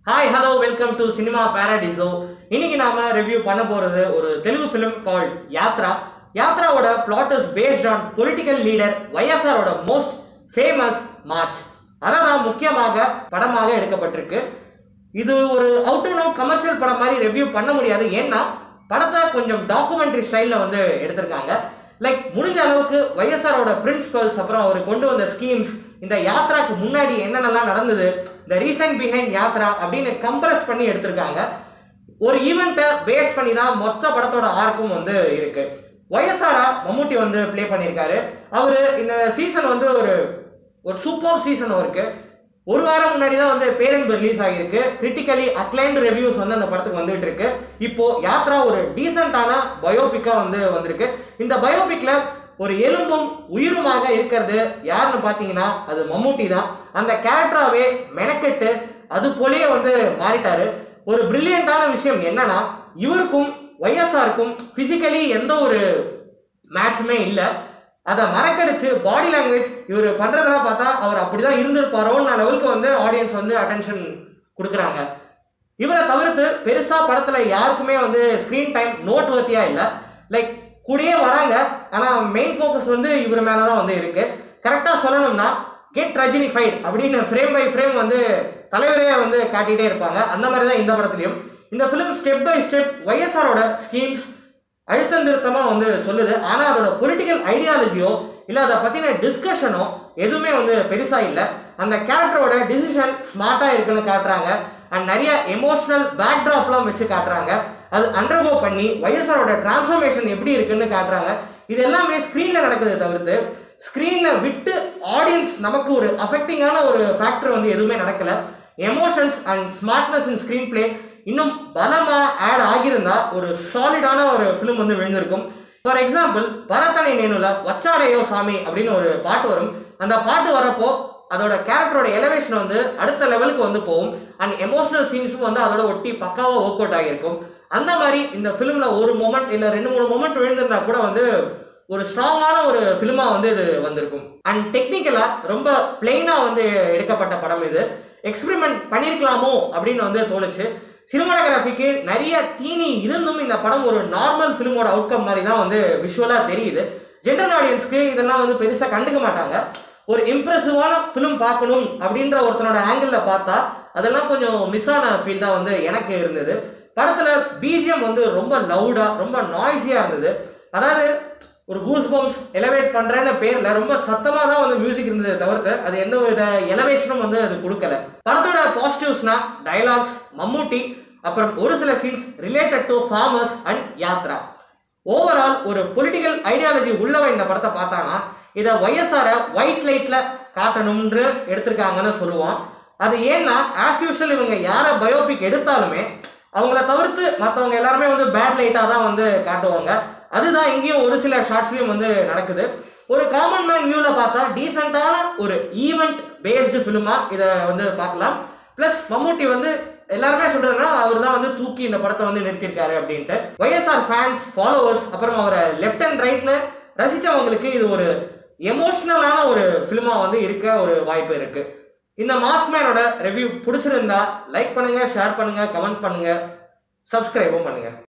hi hello welcome to Cinema Paradiso இன்னைக்கு நாம review பண்ண போறது ஒரு தெலுங்கு ஃபிலிம் கால்ட் யாத்ரா யாத்ராவோட plot is based on political leader ஒய்எஸ்ஆரோட மோஸ்ட் ஃபேமஸ் மார்ச் அதை தான் முக்கியமாக படமாக எடுக்கப்பட்டிருக்கு இது ஒரு அவுட் அண்ட் அவுட் கமர்ஷியல் படம் மாதிரி ரிவ்யூ பண்ண முடியாது ஏன்னா படத்தை கொஞ்சம் டாக்குமெண்ட்ரி ஸ்டைலில் வந்து எடுத்திருக்காங்க லைக் முடிஞ்ச அளவுக்கு ஒய்எஸ்ஆரோட பிரின்சிபல்ஸ் அப்புறம் அவர் கொண்டு வந்த ஸ்கீம்ஸ் இந்த யாத்ராக்கு முன்னாடி என்னென்னலாம் நடந்தது இந்த ரீசன் பிஹைண்ட் யாத்ரா அப்படின்னு கம்ப்ரஸ் பண்ணி எடுத்திருக்காங்க ஒரு ஈவெண்ட்டை பேஸ் பண்ணி தான் மொத்த படத்தோட ஆர்க்கும் வந்து இருக்கு ஒய்எஸ்ஆரா மம்முட்டி வந்து ப்ளே பண்ணியிருக்காரு அவர் இந்த சீசன் வந்து ஒரு ஒரு சூப்பர் சீசன் இருக்கு ஒரு வாரம் முன்னாடி தான் வந்து பேரன்பு ரிலீஸ் ஆகியிருக்கு கிரிட்டிக்கலி அக்ளைம்டு ரிவ்யூஸ் வந்து அந்த படத்துக்கு வந்துட்டு இருக்கு இப்போ யாத்ரா ஒரு டீசெண்டான பயோபிக்கா வந்து வந்திருக்கு இந்த பயோபிக்ல ஒரு எலும்பும் உயிருமாக இருக்கிறது யாருன்னு பார்த்தீங்கன்னா அது மம்முட்டி தான் அந்த கேரக்டராகவே மெனக்கெட்டு அது போலயே வந்து மாறிட்டாரு ஒரு பிரில்லியண்டான விஷயம் என்னன்னா இவருக்கும் ஒய்எஸ்ஆருக்கும் பிசிக்கலி எந்த ஒரு மேட்சுமே இல்லை அதை மறக்கடிச்சு பாடி லாங்குவேஜ் இவர் பண்றதெல்லாம் பார்த்தா அவர் அப்படிதான் இருந்திருப்பாரோன்னு லெவலுக்கு வந்து ஆடியன்ஸ் வந்து அட்டென்ஷன் கொடுக்குறாங்க இவரை தவிர்த்து பெருசா படத்துல யாருக்குமே வந்து ஸ்க்ரீன் டைம் நோட் வர்த்தியா இல்லை லைக் கூடயே வராங்க ஆனா மெயின் ஃபோக்கஸ் வந்து இவர் மேல தான் வந்து இருக்கு கரெக்டா சொல்லணும்னா கெட் ரஜினிஃபைட் அப்படின்னு ஃப்ரேம் பை ஃப்ரேம் வந்து தலைவரே வந்து காட்டிகிட்டே இருப்பாங்க அந்த மாதிரி தான் இந்த படத்துலையும் இந்த ஃபிலிம் ஸ்டெப் பை ஸ்டெப் ஒய்எஸ்ஆரோட ஸ்கீம்ஸ் அழுத்தம் திருத்தமாக வந்து சொல்லுது ஆனால் அதோட பொலிட்டிக்கல் ஐடியாலஜியோ இல்லை அதை பற்றின டிஸ்கஷனோ எதுவுமே வந்து பெருசாக இல்லை அந்த கேரக்டரோட டிசிஷன் ஸ்மார்ட்டாக இருக்குன்னு காட்டுறாங்க அண்ட் நிறைய எமோஷனல் பேக்ட்ராப்லாம் வச்சு காட்டுறாங்க அது அண்டர்கோ பண்ணி ஒய்எஸ்ஆரோட டிரான்ஸ்ஃபர்மேஷன் எப்படி இருக்குன்னு காட்டுறாங்க இது எல்லாமே ஸ்க்ரீனில் நடக்குது தவிர்த்து ஸ்க்ரீனில் விட்டு ஆடியன்ஸ் நமக்கு ஒரு அஃபெக்டிங்கான ஒரு ஃபேக்டர் வந்து எதுவுமே நடக்கலை emotions and smartness in screenplay இன்னும் பலமா ஆட் ஆகியிருந்தா ஒரு சாலிடான ஒரு ஃபிலிம் வந்து விழுந்திருக்கும் ஃபார் எக்ஸாம்பிள் பரத்தனை நேனுல வச்சாடையோ சாமி அப்படின்னு ஒரு பாட்டு வரும் அந்த பாட்டு வரப்போ அதோட கேரக்டரோட எலவேஷன் வந்து அடுத்த லெவலுக்கு வந்து போகும் அண்ட் எமோஷனல் சீன்ஸும் வந்து அதோட ஒட்டி பக்காவாக ஒர்க் அவுட் ஆகியிருக்கும் அந்த மாதிரி இந்த ஃபிலிமில் ஒரு மொமெண்ட் இல்லை ரெண்டு மூணு மொமெண்ட் விழுந்திருந்தா கூட வந்து ஒரு ஸ்ட்ராங்கான ஒரு ஃபிலிமாக வந்து இது வந்திருக்கும் அண்ட் டெக்னிக்கலாக ரொம்ப பிளெயினாக வந்து எடுக்கப்பட்ட படம் இது எக்ஸ்பெரிமெண்ட் பண்ணியிருக்கலாமோ அப்படின்னு வந்து தோணுச்சு சினிமாட்டோகிராஃபிக்கு நிறைய தீனி இருந்தும் இந்த படம் ஒரு நார்மல் ஃபிலிமோட அவுட்கம் மாதிரி தான் வந்து விஷுவலாக தெரியுது ஜென்ரல் ஆடியன்ஸ்க்கு இதெல்லாம் வந்து பெருசாக கண்டுக்க மாட்டாங்க ஒரு இம்ப்ரெசிவான ஃபிலிம் பார்க்கணும் அப்படின்ற ஒருத்தனோட ஆங்கிளில் பார்த்தா அதெல்லாம் கொஞ்சம் மிஸ் ஆன ஃபீல் தான் வந்து எனக்கு இருந்தது படத்தில் பிஜிஎம் வந்து ரொம்ப லவுடாக ரொம்ப நாய்ஸியாக இருந்தது அதாவது ஒரு கூஸ் பம்ப்ஸ் எலவேட் பண்ணுறேன்னு பேரில் ரொம்ப சத்தமாக தான் வந்து மியூசிக் இருந்தது தவிர்த்து அது எந்த வித எலவேஷனும் வந்து அது கொடுக்கல படத்தோட பாசிட்டிவ்ஸ்னா டைலாக்ஸ் மம்மூட்டி அப்புறம் ஒரு சில scenes related to farmers and Yatra overall ஒரு பொலிட்டிக்கல் ஐடியாலஜி உள்ளவன் இந்த படத்தை பார்த்தானா இதை ஒய்எஸ்ஆரை ஒயிட் லைட்டில் காட்டணும்னு எடுத்திருக்காங்கன்னு சொல்லுவான் அது ஏன்னா ஆஸ் யூஷுவல் இவங்க யாரை பயோபிக் எடுத்தாலுமே அவங்கள தவிர்த்து மற்றவங்க எல்லாருமே வந்து பேட் லைட்டாக தான் வந்து காட்டுவாங்க அதுதான் இங்கேயும் ஒரு சில ஷார்ட்ஸ்லையும் வந்து நடக்குது ஒரு காமன் மேன் வியூவில் பார்த்தா டீசெண்டான ஒரு ஈவெண்ட் பேஸ்டு ஃபிலிமாக இதை வந்து பார்க்கலாம் ப்ளஸ் மம்மூட்டி வந்து எல்லாருமே சொல்றதுன்னா அவர் தான் வந்து தூக்கி இந்த படத்தை வந்து நிறுத்திருக்காரு அப்படின்ட்டு ஒய்எஸ்ஆர் ஃபேன்ஸ் ஃபாலோவர்ஸ் அப்புறம் அவரை லெஃப்ட் அண்ட் ரைட்னு ரசித்தவங்களுக்கு இது ஒரு எமோஷ்னலான ஒரு ஃபிலிமாக வந்து இருக்க ஒரு வாய்ப்பு இருக்கு இந்த மாஸ்க்மேனோட ரிவ்யூ பிடிச்சிருந்தா லைக் பண்ணுங்க ஷேர் பண்ணுங்க கமெண்ட் பண்ணுங்க சப்ஸ்கிரைபும் பண்ணுங்க